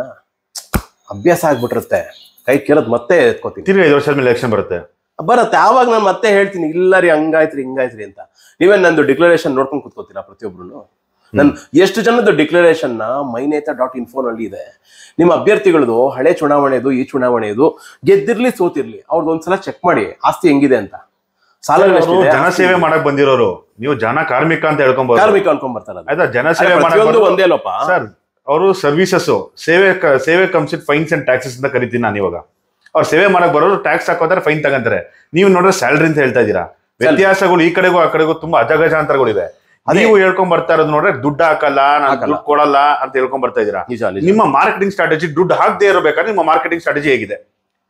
Speaker 1: ಅಭ್ಯಾಸ ಆಗ್ಬಿಟ್ಟಿರುತ್ತೆ ಕೈ ಕೇಳದ್ ಮತ್ತೆ ಎತ್ಕೋತೀನಿ
Speaker 2: ತಿರ್ಗಿ ಐದು ವರ್ಷದ ಮೇಲೆ ಎಲೆಕ್ಷನ್ ಬರುತ್ತೆ
Speaker 1: ಬರುತ್ತೆ ಆವಾಗ ನಾನು ಮತ್ತೆ ಹೇಳ್ತೀನಿ ಇಲ್ಲ ರೀ ಹಂಗಾಯ್ತ್ರಿ ಹಿಂಗಾಯ್ತ್ರಿ ಅಂತ ನೀವೇನ್ ನಂದು ಡಿಕ್ಲರೇಷನ್ ನೋಡ್ಕೊಂಡು ಕೂತ್ಕೋತೀರಾ ಪ್ರತಿಯೊಬ್ರು ನನ್ ಎಷ್ಟು ಜನದ ಡಿಕ್ಲರೇಷನ್ ನ ಮೈನೇತ ಡಾಟ್ ಇನ್ಫೋನಲ್ಲಿ ಇದೆ ನಿಮ್ಮ ಅಭ್ಯರ್ಥಿಗಳದು ಹಳೆ ಚುನಾವಣೆದು ಈ ಚುನಾವಣೆದು ಗೆದ್ದಿರ್ಲಿ ಸೋತಿರ್ಲಿ ಅವ್ರದ್ದು ಒಂದ್ಸಲ ಚೆಕ್ ಮಾಡಿ ಆಸ್ತಿ ಹೆಂಗಿದೆ ಅಂತ ಸಾಲಗಳು
Speaker 2: ಅವ್ರು
Speaker 1: ಎಷ್ಟಿದೆ, ಆಸ್ತಿ
Speaker 2: ಜನಸೇವೆ ಮಾಡಕ್ ಬಂದಿರೋರು ನೀವು ಜನ ಕಾರ್ಮಿಕ ಅಂತ ಹೇಳ್ಕೊಂಬೋದು
Speaker 1: ಕಾರ್ಮಿಕ ಅನ್ಕೊಂಡ್ ಬರ್ತಾರಲ್ಲ
Speaker 2: ಆಯ್ತಾ ಜನಸೇವೆ ಮಾಡಕ್
Speaker 1: ಪ್ರತಿಯೊಂದು
Speaker 2: ಬಂದು-
Speaker 1: ಒಂದೇ ಲೋಪ
Speaker 2: ಸರ್ ಅವರು ಸರ್ವಿಸಸ್ ಸೇವೆ ಕ- ಸೇವೆ comes it fines and taxes ಅಂತ ಕರಿತೀನಿ ನಾನು ಇವಾಗ ಅವ್ರು ಸೇವೆ ಮಾಡಕ್ ಬರೋರು ಟ್ಯಾಕ್ಸ್ ಹಾಕೋತಾರೆ ಫೈನ್ ತಗಂತಾರೆ ನೀವು ನೋಡಿದ್ರೆ ಸ್ಯಾಲ್ರಿ ಅಂತ ಹೇಳ್ತಾ ಇದ್ದೀರಾ ವ್ಯತ್ಯಾಸಗಳು ಈ ಕಡೆಗೂ ಆ ಕಡೆಗೂ ತುಂಬಾ ಅಜಗಜಾಂತರಗಳಿವೆ
Speaker 1: ಅದೇ.
Speaker 2: ನೀವು ಹೇಳ್ಕೊಂಡ್ ಬರ್ತಾ ಇರೋದು ನೋಡ್ರೆ ದುಡ್ಡು ಹಾಕಲ್ಲ ನಾನು
Speaker 1: ಹಾಕಲ್ಲ.
Speaker 2: ದುಡ್ಡು ಕೊಡಲ್ಲ ಅಂತ ಹೇಳ್ಕೊಂಡ್ ಬರ್ತಾ ಇದ್ದೀರಾ
Speaker 1: ನಿಜ ನಿಜ
Speaker 2: ನಿಮ್ಮ ಮಾರ್ಕೆಟಿಂಗ್ ಸ್ಟ್ರಾಟಜಿ ದುಡ್ಡು ಹಾಕದೇ ಇರಬೇಕಾದ್ರೆ ನಿಮ್ಮ ಮಾರ್ಕೆಟಿಂಗ್ ಸ್ಟ್ರಾಟಜಿ ಹೇಗಿದೆ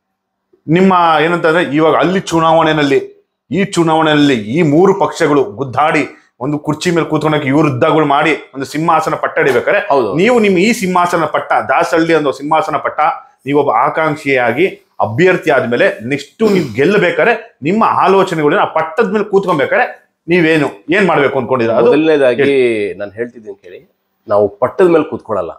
Speaker 2: ನಿಮ್ಮ ಏನಂತಂದ್ರೆ ಇವಾಗ ಅಲ್ಲಿ ಚುನಾವಣೆಯಲ್ಲಿ ಈ ಚುನಾವಣೆಯಲ್ಲಿ ಈ ಮೂರು ಪಕ್ಷಗಳು ಗುದ್ದಾಡಿ ಒಂದು ಕುರ್ಚಿ ಮೇಲೆ ಕೂತ್ಕೊಂಡಕ್ಕೆ ಇವ್ರ ಯುದ್ಧಗಳು ಮಾಡಿ ಒಂದು ಸಿಂಹಾಸನ ಪಟ್ಟ ಹಿಡಿಬೇಕಾದ್ರೆ
Speaker 1: ಹೌದು
Speaker 2: ನೀವು ನಿಮ್ಮ ಈ ಸಿಂಹಾಸನ ಪಟ್ಟ ದಾಸಹಳ್ಳಿ ಅನ್ನೋ ಸಿಂಹಾಸನ ಪಟ್ಟ ನೀವೊಬ್ಬ ಆಕಾಂಕ್ಷಿಯಾಗಿ ಅಭ್ಯರ್ಥಿ ಆದ್ಮೇಲೆ ನೆಕ್ಸ್ಟ್ ನೀವು ಗೆಲ್ಲಬೇಕಾದ್ರೆ ನಿಮ್ಮ ಆಲೋಚನೆಗಳನ್ನ ಆ ಪಟ್ಟದ ಮೇಲೆ ಕೂತ್ಕೊಬೇಕಾದ್ರೆ ನೀವೇನು ಏನ್ ಮಾಡ್ಬೇಕು ಅನ್ಕೊಂಡಿದ್ರ ಅದು
Speaker 1: ಮೊದಲನೇದಾಗಿ ನಾನು ಹೇಳ್ತಿದ್ದೀನಿ ಕೇಳಿ ನಾವು ಪಟ್ಟದ ಮೇಲೆ ಕೂತ್ಕೊಳ್ಳಲ್ಲ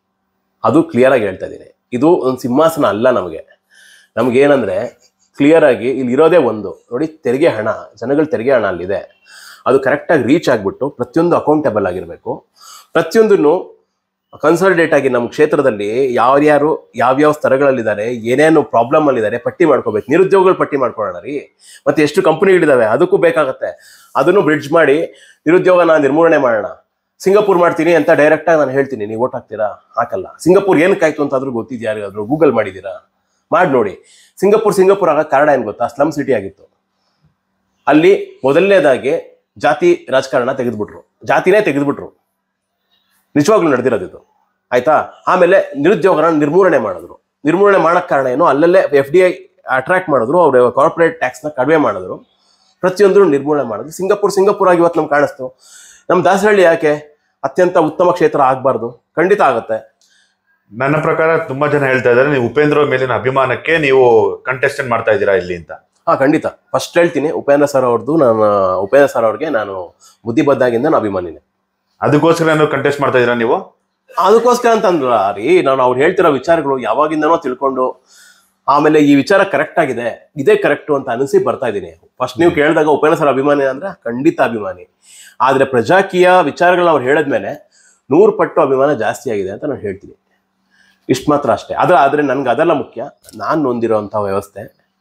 Speaker 1: ಅದು ಕ್ಲಿಯರ್ ಆಗಿ ಹೇಳ್ತಾ ಇದ್ದೀನಿ ಇದು ಒಂದು ಸಿಂಹಾಸನ ಅಲ್ಲ ನಮಗೆ ನಮ್ಗೆ ಏನಂದ್ರೆ ಕ್ಲಿಯರ್ ಆಗಿ ಇಲ್ಲಿ ಇರೋದೇ ಒಂದು ನೋಡಿ ತೆರಿಗೆ ಹಣ ಜನಗಳ ತೆರಿಗೆ ಹಣ ಅಲ್ಲಿದೆ ಅದು ಕರೆಕ್ಟಾಗಿ ರೀಚ್ ಆಗಿಬಿಟ್ಟು ಪ್ರತಿಯೊಂದು ಅಕೌಂಟೇಬಲ್ ಆಗಿರಬೇಕು ಪ್ರತಿಯೊಂದನ್ನು ಕನ್ಸಲ್ಟೇಟ್ ಆಗಿ ನಮ್ಮ ಕ್ಷೇತ್ರದಲ್ಲಿ ಯಾರ್ಯಾರು ಯಾವ್ಯಾವ ಸ್ತರಗಳಲ್ಲಿದ್ದಾರೆ ಏನೇನು ಪ್ರಾಬ್ಲಮ್ ಅಲ್ಲಿದ್ದಾರೆ ಪಟ್ಟಿ ಮಾಡ್ಕೋಬೇಕು ನಿರುದ್ಯೋಗಗಳು ಪಟ್ಟಿ ಮಾಡ್ಕೊಳ್ಳೋಣ ರೀ ಮತ್ತೆ ಎಷ್ಟು ಕಂಪನಿಗಳಿದಾವೆ ಅದಕ್ಕೂ ಬೇಕಾಗತ್ತೆ ಅದನ್ನು ಬ್ರಿಡ್ಜ್ ಮಾಡಿ ನಿರುದ್ಯೋಗನ ನಿರ್ಮೂಲನೆ ಮಾಡೋಣ ಸಿಂಗಪೂರ್ ಮಾಡ್ತೀನಿ ಅಂತ ಡೈರೆಕ್ಟ್ ಆಗಿ ನಾನು ಹೇಳ್ತೀನಿ ನೀವು ಓಟ್ ಹಾಕ್ತೀರಾ ಹಾಕಲ್ಲ ಸಿಂಗಪೂರ್ ಏನಕ್ಕಾಯ್ತು ಅಂತಾದ್ರೂ ಗೊತ್ತಿದ್ಯಾ ಯಾರಿಗಾದ್ರೂ ಗೂಗಲ್ ಮಾಡಿದ್ದೀರಾ ಮಾಡಿ ನೋಡಿ ಸಿಂಗಪೂರ್ ಸಿಂಗಪೂರ್ ಆಗ ಕಾರಣ ಏನು ಗೊತ್ತಾ ಸ್ಲಮ್ ಸಿಟಿ ಆಗಿತ್ತು ಅಲ್ಲಿ ಮೊದಲನೇದಾಗಿ ಜಾತಿ ರಾಜಕಾರಣ ತೆಗೆದ್ಬಿಟ್ರು ಜಾತಿನೇ ತೆಗೆದ್ಬಿಟ್ರು ನಿಜವಾಗ್ಲೂ ನಡೆದಿರೋದು ಇದು ಆಯ್ತಾ ಆಮೇಲೆ ನಿರುದ್ಯೋಗನ ನಿರ್ಮೂಲನೆ ಮಾಡಿದ್ರು ನಿರ್ಮೂಲನೆ ಮಾಡಕ್ ಕಾರಣ ಏನು ಅಲ್ಲಲ್ಲೇ ಎಫ್ ಡಿ ಐ ಅಟ್ರಾಕ್ಟ್ ಮಾಡಿದ್ರು ಅವ್ರ ಕಾರ್ಪೊರೇಟ್ ಟ್ಯಾಕ್ಸ್ನ ಕಡಿಮೆ ಮಾಡಿದ್ರು ಪ್ರತಿಯೊಂದನ್ನು ನಿರ್ಮೂಲನೆ ಮಾಡಿದ್ರು ಸಿಂಗಪುರ್ ಸಿಂಗಪುರ್ ಆಗಿ ಇವತ್ತು ನಮ್ಗೆ ಕಾಣಿಸ್ತು ನಮ್ಮ ದಾಸರಳ್ಳಿ ಯಾಕೆ ಅತ್ಯಂತ ಉತ್ತಮ ಕ್ಷೇತ್ರ ಆಗಬಾರ್ದು ಖಂಡಿತ ಆಗುತ್ತೆ
Speaker 2: ನನ್ನ ಪ್ರಕಾರ ತುಂಬಾ ಜನ ಹೇಳ್ತಾ ಇದ್ದಾರೆ ನೀವು ಉಪೇಂದ್ರ ಅವ್ರ ಮೇಲಿನ ಅಭಿಮಾನಕ್ಕೆ ನೀವು ಕಂಟೆಸ್ಟೆಂಟ್ ಮಾಡ್ತಾ ಇದ್ದೀರಾ ಇಲ್ಲಿ ಅಂತ
Speaker 1: ಹಾ ಖಂಡಿತ ಫಸ್ಟ್ ಹೇಳ್ತೀನಿ ಉಪೇಂದ್ರ ಸರ್ ಅವ್ರದ್ದು ನಾನು ಉಪೇಂದ್ರ ಸರ್ ಅವ್ರಿಗೆ ನಾನು ಬುದ್ಧಿಬದ್ದಾಗಿಂದ ನಾನು ಅಭಿಮಾನಿನೇ
Speaker 2: ಅದಕ್ಕೋಸ್ಕರ ಏನಾದ್ರು ಕಂಟೆಸ್ಟ್ ಮಾಡ್ತಾ ಇದ್ದೀರಾ ನೀವು
Speaker 1: ಅದಕ್ಕೋಸ್ಕರ ಅಂತಂದ್ರ ರೀ ನಾನು ಅವ್ರು ಹೇಳ್ತಿರೋ ವಿಚಾರಗಳು ಯಾವಾಗಿಂದನೋ ತಿಳ್ಕೊಂಡು ಆಮೇಲೆ ಈ ವಿಚಾರ ಕರೆಕ್ಟ್ ಆಗಿದೆ ಇದೇ ಕರೆಕ್ಟು ಅಂತ ಅನಿಸಿ ಬರ್ತಾ ಇದ್ದೀನಿ ಫಸ್ಟ್ ನೀವು ಕೇಳಿದಾಗ ಉಪೇಂದ್ರ ಸರ್ ಅಭಿಮಾನಿ ಅಂದ್ರೆ ಖಂಡಿತ ಅಭಿಮಾನಿ ಆದ್ರೆ ಪ್ರಜಾಕೀಯ ವಿಚಾರಗಳನ್ನ ಅವ್ರು ಹೇಳಿದ್ಮೇಲೆ ನೂರು ಪಟ್ಟು ಅಭಿಮಾನ ಜಾಸ್ತಿ ಆಗಿದೆ ಅಂತ ನಾನು ಹೇಳ್ತೀನಿ ಇಷ್ಟು ಮಾತ್ರ ಅಷ್ಟೇ ಆದ್ರೆ ಆದ್ರೆ ನನ್ಗೆ ಅದೆಲ್ಲ ಮುಖ್ಯ ನಾನು ನೊಂದಿರೋಂಥ ವ್ಯವಸ್ಥೆ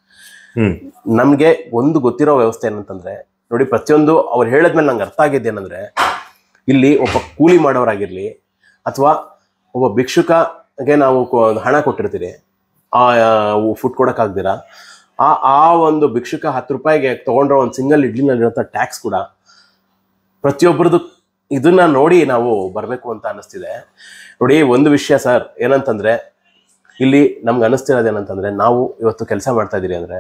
Speaker 2: ಹ್ಮ್
Speaker 1: ನಮಗೆ ಒಂದು ಗೊತ್ತಿರೋ ವ್ಯವಸ್ಥೆ ಏನಂತಂದ್ರೆ ನೋಡಿ ಪ್ರತಿಯೊಂದು ಅವ್ರು ಹೇಳಿದ್ಮೇಲೆ ನಂಗೆ ಅರ್ಥ ಆಗಿದ್ದು ಏನಂದ್ರೆ ಇಲ್ಲಿ ಒಬ್ಬ ಕೂಲಿ ಮಾಡೋರಾಗಿರ್ಲಿ ಅಥವಾ ಒಬ್ಬ ಭಿಕ್ಷುಕಗೆ ನಾವು ಕೊ- ಹಣ ಕೊಟ್ಟಿರ್ತೀರಿ ಆ ಫುಡ್ ಕೊಡೋಕ್ಕಾಗ್ದಿರ ಆ ಆ ಒಂದು ಭಿಕ್ಷುಕ ಹತ್ತು ರೂಪಾಯಿಗೆ ತಗೊಂಡ್ರೋ ಒಂದು ಸಿಂಗಲ್ ಇಡ್ಲಿನಲ್ಲಿರೋಂಥ ಟ್ಯಾಕ್ಸ್ ಕೂಡ ಪ್ರತಿಯೊಬ್ಬರದ್ದು ಇದನ್ನ ನೋಡಿ ನಾವು ಬರಬೇಕು ಅಂತ ಅನ್ನಿಸ್ತಿದೆ ನೋಡಿ ಒಂದು ವಿಷಯ ಸರ್ ಏನಂತಂದ್ರೆ ಇಲ್ಲಿ ನಮ್ಗೆ ಅನ್ನಿಸ್ತಿರೋದು ಏನಂತಂದ್ರೆ ನಾವು ಇವತ್ತು ಕೆಲಸ ಮಾಡ್ತಾ ಇದೀರಿ ಅಂದ್ರೆ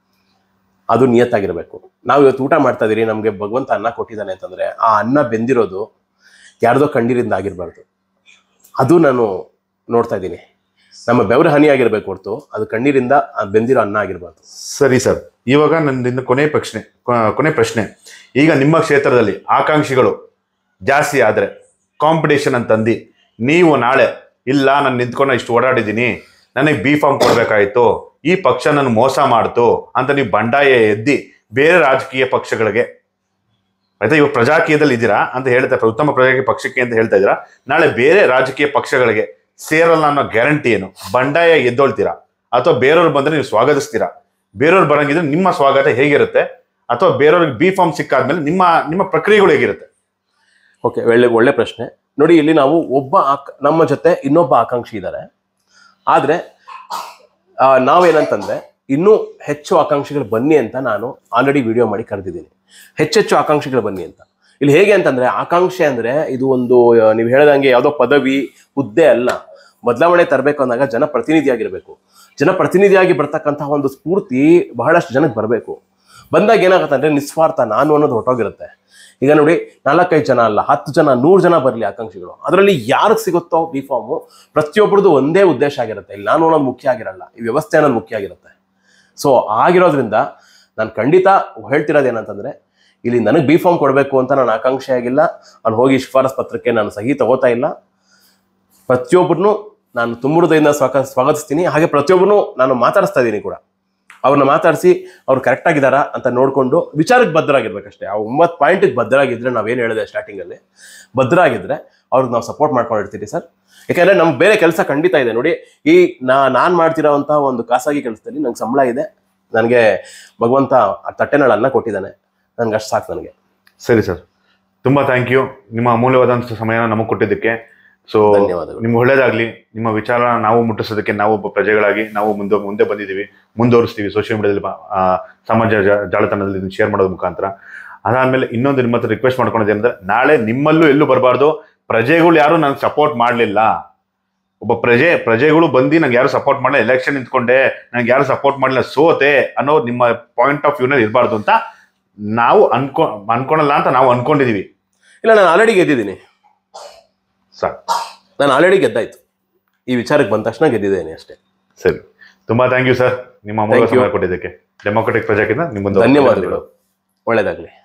Speaker 1: ಅದು ನಿಯತ್ತಾಗಿರ್ಬೇಕು ನಾವು ಇವತ್ತು ಊಟ ಮಾಡ್ತಾ ಇದೀರಿ ನಮಗೆ ಭಗವಂತ ಅನ್ನ ಕೊಟ್ಟಿದ್ದಾನೆ ಅಂತಂದ್ರೆ ಆ ಅನ್ನ ಬೆಂದಿರೋದು ಯಾರ್ದೋ ಕಣ್ಣೀರಿಂದ ಆಗಿರ್ಬಾರ್ದು ಅದು ನಾನು ನೋಡ್ತಾ ಇದ್ದೀನಿ ನಮ್ಮ ಬೆವರ ಹನಿ ಆಗಿರ್ಬೇಕು ಹೊರತು ಅದು ಕಣ್ಣೀರಿಂದ ಆ ಬೆಂದಿರೋ ಅನ್ನ ಆಗಿರ್ಬಾರ್ದು
Speaker 2: ಸರಿ ಸರ್ ಇವಾಗ ನನ್ನಿಂದ ಕೊನೆ ಪ್ರಶ್ನೆ ಕೊ- ಕೊನೆ ಪ್ರಶ್ನೆ ಈಗ ನಿಮ್ಮ ಕ್ಷೇತ್ರದಲ್ಲಿ ಆಕಾಂಕ್ಷಿಗಳು ಜಾಸ್ತಿ ಆದ್ರೆ ಕಾಂಪಿಟೇಷನ್ ಅಂತಂದು ನೀವು ನಾಳೆ ಇಲ್ಲ ನಾನು ನಿಂತ್ಕೊಂಡು ಇಷ್ಟು ಓಡಾಡಿದ್ದೀನಿ ನನಗೆ ಬಿ ಫಾರ್ಮ್ ಕೊಡ್ಬೇಕಾಯ್ತು ಈ ಪಕ್ಷ ನನ್ನ ಮೋಸ ಮಾಡ್ತು ಅಂತ ನೀವು ಬಂಡಾಯ ಎದ್ದಿ ಬೇರೆ ರಾಜಕೀಯ ಪಕ್ಷಗಳಿಗೆ ಆಯ್ತಾ ಇವಾಗ ಪ್ರಜಾಕೀಯದಲ್ಲಿ ಇದ್ದೀರಾ ಅಂತ ಹೇಳ್ತಾ ಉತ್ತಮ ಪ್ರಜಾಕೀಯ ಪಕ್ಷಕ್ಕೆ ಅಂತ ಹೇಳ್ತಾ ಇದ್ದೀರಾ ನಾಳೆ ಬೇರೆ ರಾಜಕೀಯ ಪಕ್ಷಗಳಿಗೆ ಸೇರಲ್ಲ ಅನ್ನೋ ಗ್ಯಾರಂಟಿ ಏನು ಬಂಡಾಯ ಎದ್ದೊಳ್ತೀರಾ ಅಥವಾ ಬೇರೆಯವ್ರು ಬಂದ್ರೆ ನೀವು ಸ್ವಾಗತಿಸ್ತೀರಾ ಬೇರೆಯವ್ರು ಬರಂಗಿದ್ರೆ ನಿಮ್ಮ ಸ್ವಾಗತ ಹೇಗಿರುತ್ತೆ ಅಥವಾ ಬೇರೆಯವ್ರಿಗೆ ಬಿ ಫಾರ್ಮ್ ಸಿಕ್ಕಾದ್ಮೇಲೆ ನಿಮ್ಮ ನಿಮ್ಮ ಪ್ರಕ್ರಿಯೆಗಳು ಹೇಗಿರುತ್ತೆ
Speaker 1: ಓಕೆ ಒಳ್ಳೆ ಒಳ್ಳೆ ಪ್ರಶ್ನೆ ನೋಡಿ ಇಲ್ಲಿ ನಾವು ಒಬ್ಬ ಆಕ್ ನಮ್ಮ ಜೊತೆ ಇನ್ನೊಬ್ಬ ಆಕಾಂಕ್ಷಿ ಇದ್ದಾರೆ ಆದರೆ ನಾವೇನಂತಂದ್ರೆ ಇನ್ನೂ ಹೆಚ್ಚು ಆಕಾಂಕ್ಷಿಗಳು ಬನ್ನಿ ಅಂತ ನಾನು ಆಲ್ರೆಡಿ ವಿಡಿಯೋ ಮಾಡಿ ಕರೆದಿದ್ದೀನಿ ಹೆಚ್ಚೆಚ್ಚು ಆಕಾಂಕ್ಷಿಗಳು ಬನ್ನಿ ಅಂತ ಇಲ್ಲಿ ಹೇಗೆ ಅಂತಂದ್ರೆ ಆಕಾಂಕ್ಷೆ ಅಂದ್ರೆ ಇದು ಒಂದು ಆ, ನೀವು ಹೇಳ್ದಂಗೆ ಯಾವುದೋ ಪದವಿ ಹುದ್ದೆ ಅಲ್ಲ ಬದಲಾವಣೆ ತರಬೇಕು ಅಂದಾಗ ಜನಪ್ರತಿನಿಧಿಯಾಗಿರ್ಬೇಕು ಜನಪ್ರತಿನಿಧಿಯಾಗಿ ಬರ್ತಕ್ಕಂತಹ ಒಂದು ಸ್ಫೂರ್ತಿ ಬಹಳಷ್ಟು ಜನಕ್ಕೆ ಬರಬೇಕು ಬಂದಾಗ ಏನಾಗುತ್ತೆ ಅಂದ್ರೆ ನಿಸ್ವಾರ್ಥ ನಾನು ಅನ್ನೋದು ಹೊರಟೋಗಿರುತ್ತೆ ಈಗ ನೋಡಿ ನಾಲ್ಕೈದು ಜನ ಅಲ್ಲ ಹತ್ತು ಜನ ನೂರು ಜನ ಬರಲಿ ಆಕಾಂಕ್ಷಿಗಳು ಅದರಲ್ಲಿ ಯಾರಿಗೆ ಸಿಗುತ್ತೋ ಬಿ ಫಾರ್ಮು ಪ್ರತಿಯೊಬ್ಬರದ್ದು ಒಂದೇ ಉದ್ದೇಶ ಆಗಿರುತ್ತೆ ಇಲ್ಲಿ ನಾನು ಅನ್ನೋದು ಮುಖ್ಯ ಆಗಿರಲ್ಲ ಈ ವ್ಯವಸ್ಥೆ ಅನ್ನೋದು ಮುಖ್ಯ ಆಗಿರುತ್ತೆ ಸೊ ಆಗಿರೋದ್ರಿಂದ ನಾನು ಖಂಡಿತ ಹೇಳ್ತಿರೋದು ಏನಂತಂದ್ರೆ ಇಲ್ಲಿ ನನಗೆ ಬಿ ಫಾರ್ಮ್ ಕೊಡಬೇಕು ಅಂತ ನಾನು ಆಕಾಂಕ್ಷೆ ಆಗಿಲ್ಲ ನಾನು ಹೋಗಿ ಶಿಫಾರಸ್ ಪತ್ರಕ್ಕೆ ನಾನು ಸಹಿ ತಗೋತಾ ಇಲ್ಲ ಪ್ರತಿಯೊಬ್ಬರನ್ನು ನಾನು ತುಂಬ ಹೃದಯದಿಂದ ಸ್ವಾಗ ಸ್ವಾಗತಿಸ್ತೀನಿ ಹಾಗೆ ಪ್ರತಿಯೊಬ್ಬರನ್ನು ನಾನು ಮಾತಾಡಿಸ್ತಾ ಇದ್ದೀನಿ ಕೂಡ ಅವ್ರನ್ನ ಮಾತಾಡಿಸಿ ಅವ್ರು ಕರೆಕ್ಟ್ ಆಗಿದ್ದಾರಾ ಅಂತ ನೋಡಿಕೊಂಡು ವಿಚಾರಕ್ಕೆ ಬದ್ಧರಾಗಿರ್ಬೇಕಷ್ಟೇ ಆ ಒಂಬತ್ತು ಪಾಯಿಂಟಿಗೆ ಬದ್ಧರಾಗಿದ್ರೆ ನಾವೇನು ಹೇಳಿದೆ ಸ್ಟಾರ್ಟಿಂಗಲ್ಲಿ ಭದ್ರಾಗಿದ್ರೆ ಅವ್ರಿಗೆ ನಾವು ಸಪೋರ್ಟ್ ಮಾಡ್ಕೊಂಡಿರ್ತೀವಿ ಸರ್ ಯಾಕಂದ್ರೆ ನಮ್ಗೆ ಬೇರೆ ಕೆಲಸ ಖಂಡಿತ ಇದೆ ನೋಡಿ ಈ ನಾ ನಾನು ಮಾಡ್ತಿರೋವಂಥ ಒಂದು ಖಾಸಗಿ ಕೆಲಸದಲ್ಲಿ ನಂಗೆ ಸಂಬಳ ಇದೆ ನನಗೆ ಭಗವಂತ ಆ ತಟ್ಟೆನಲ್ಲಿ ಅನ್ನ ಕೊಟ್ಟಿದ್ದಾನೆ ನನ್ಗೆ ಅಷ್ಟು ಸಾಕು ನನಗೆ
Speaker 2: ಸರಿ ಸರ್ ತುಂಬಾ ಥ್ಯಾಂಕ್ ಯು ನಿಮ್ಮ ಅಮೂಲ್ಯವಾದಂಥ ಸಮಯನ ನಮಗೆ ಕೊಟ್ಟಿದ್ದಕ್ಕೆ ಸೊ
Speaker 1: ಧನ್ಯವಾದಗಳು.
Speaker 2: ನಿಮ್ಗೆ ಒಳ್ಳೇದಾಗ್ಲಿ ನಿಮ್ಮ ವಿಚಾರ ನಾವು ಮುಟ್ಟಿಸೋದಕ್ಕೆ ನಾವು ಒಬ್ಬ ಪ್ರಜೆಗಳಾಗಿ ನಾವು ಮುಂದೆ ಮುಂದೆ ಬಂದಿದ್ದೀವಿ ಮುಂದುವರಿಸ್ತೀವಿ ಸೋಷಿಯಲ್ ಮೀಡಿಯಾದಲ್ಲಿ ಸಮಾಜ ಜಾ- ಜಾಲತಾಣದಲ್ಲಿ ಶೇರ್ ಮಾಡೋದ್ರ ಮುಖಾಂತರ ಅದಾದ್ಮೇಲೆ ಇನ್ನೊಂದು ನಿಮ್ಮ ಹತ್ರ ರಿಕ್ವೆಸ್ಟ್ ಮಾಡ್ಕೊಳೋದು ಏನಂದ್ರೆ ನಾಳೆ ನಿಮ್ಮಲ್ಲೂ ಎಲ್ಲೂ ಬರಬಾರ್ದು ಪ್ರಜೆಗಳು ಯಾರು ನನಗೆ ಸಪೋರ್ಟ್ ಮಾಡಲಿಲ್ಲ ಒಬ್ಬ ಪ್ರಜೆ ಪ್ರಜೆಗಳು ಬಂದು ನಂಗೆ ಯಾರು ಸಪೋರ್ಟ್ ಮಾಡಲಿಲ್ಲ ಎಲೆಕ್ಷನ್ ನಿಂತ್ಕೊಂಡೆ ನಂಗೆ ಯಾರು ಸಪೋರ್ಟ್ ಮಾಡಲಿಲ್ಲ ಸೋತೆ ಅನ್ನೋ ನಿಮ್ಮ ಪಾಯಿಂಟ್ ಆಫ್ ವ್ಯೂನಲ್ಲಿ ಇರಬಾರ್ದು ಅಂತ ನಾವು ಅನ್ಕೊ ಅನ್ಕೊಳಲ್ಲ ಅಂತ ನಾವು ಅನ್ಕೊಂಡಿದೀವಿ
Speaker 1: ಇಲ್ಲ ನಾನು ಆಲ್ರೆಡಿ ಗೆದ್ದಿದ್ದೀನಿ
Speaker 2: ಸರ್
Speaker 1: ನಾನು ಆಲ್ರೆಡಿ ಗೆದ್ದಾಯ್ತು ಈ ವಿಚಾರಕ್ಕೆ ಬಂದ ತಕ್ಷಣ ಗೆದ್ದಿದ್ದೇನೆ ಅಷ್ಟೇ
Speaker 2: ಸರಿ ತುಂಬಾ ಥ್ಯಾಂಕ್ ಯು ಸರ್ ನಿಮ್ಮ ಅಮೂಲ್ಯ
Speaker 1: Thank you.
Speaker 2: ಸಮಯ ಕೊಟ್ಟಿದ್ದಕ್ಕೆ ಡೆಮೋಕ್ರೆಟಿಕ್ ಪ್ರಜಾಕಿಂದ ನಿಮ್ಮೊಂದು
Speaker 1: ಧನ್ಯವಾದಗಳು ಒಳ್ಳೇದಾಗ್ಲಿ